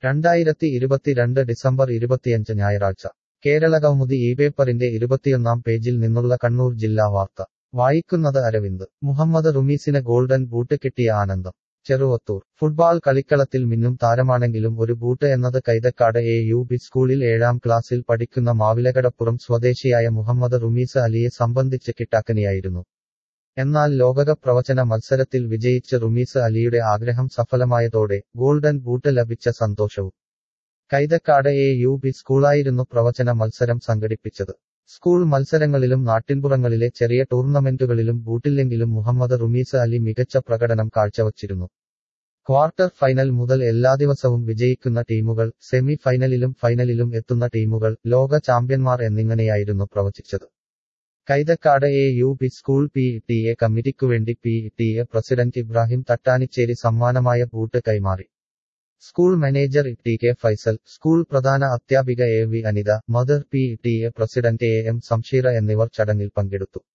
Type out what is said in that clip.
രണ്ടായിരത്തി ഇരുപത്തിരണ്ട് ഡിസംബർ ഇരുപത്തിയഞ്ച് ഞായറാഴ്ച കേരളകൗമുദി ഈ പേപ്പറിന്റെ ഇരുപത്തിയൊന്നാം പേജിൽ നിന്നുള്ള കണ്ണൂർ ജില്ലാ വാർത്ത വായിക്കുന്നത് അരവിന്ദ് മുഹമ്മദ് റുമീസിന് ഗോൾഡൻ ബൂട്ട് കിട്ടിയ ആനന്ദം ചെറുവത്തൂർ ഫുട്ബാൾ കളിക്കളത്തിൽ മിന്നും താരമാണെങ്കിലും ഒരു ബൂട്ട് എന്നത് കൈതക്കാട് എ യു ബി സ്കൂളിൽ ഏഴാം ക്ലാസ്സിൽ പഠിക്കുന്ന മാവിലകടപ്പുറം സ്വദേശിയായ മുഹമ്മദ് റുമീസ് അലിയെ സംബന്ധിച്ച് കിട്ടാക്കനിയായിരുന്നു എന്നാൽ ലോകകപ്പ് പ്രവചന മത്സരത്തിൽ വിജയിച്ച് റുമീസ് അലിയുടെ ആഗ്രഹം സഫലമായതോടെ ഗോൾഡൻ ബൂട്ട് ലഭിച്ച സന്തോഷവും കൈതക്കാട് എ യു ബി സ്കൂളായിരുന്നു പ്രവചന മത്സരം സംഘടിപ്പിച്ചത് സ്കൂൾ മത്സരങ്ങളിലും നാട്ടിൻപുറങ്ങളിലെ ചെറിയ ടൂർണമെന്റുകളിലും ബൂട്ടില്ലെങ്കിലും മുഹമ്മദ് റുമീസ് അലി മികച്ച പ്രകടനം കാഴ്ചവച്ചിരുന്നു ക്വാർട്ടർ ഫൈനൽ മുതൽ എല്ലാ ദിവസവും വിജയിക്കുന്ന ടീമുകൾ സെമി ഫൈനലിലും ഫൈനലിലും എത്തുന്ന ടീമുകൾ ലോക ചാമ്പ്യന്മാർ എന്നിങ്ങനെയായിരുന്നു പ്രവചിച്ചത് Kaithakkad A U P school P T A കമ്മിറ്റിക്കുവേണ്ടി P T A president Ibrahim Thattanicheri സമ്മാനമായ ബൂട്ട് കൈമാറി school manager T K Faisal school പ്രധാന അധ്യാപിക A V Anitha mother P T A president A M Samsheera എന്നിവർ ചടങ്ങിൽ പങ്കെടുത്തു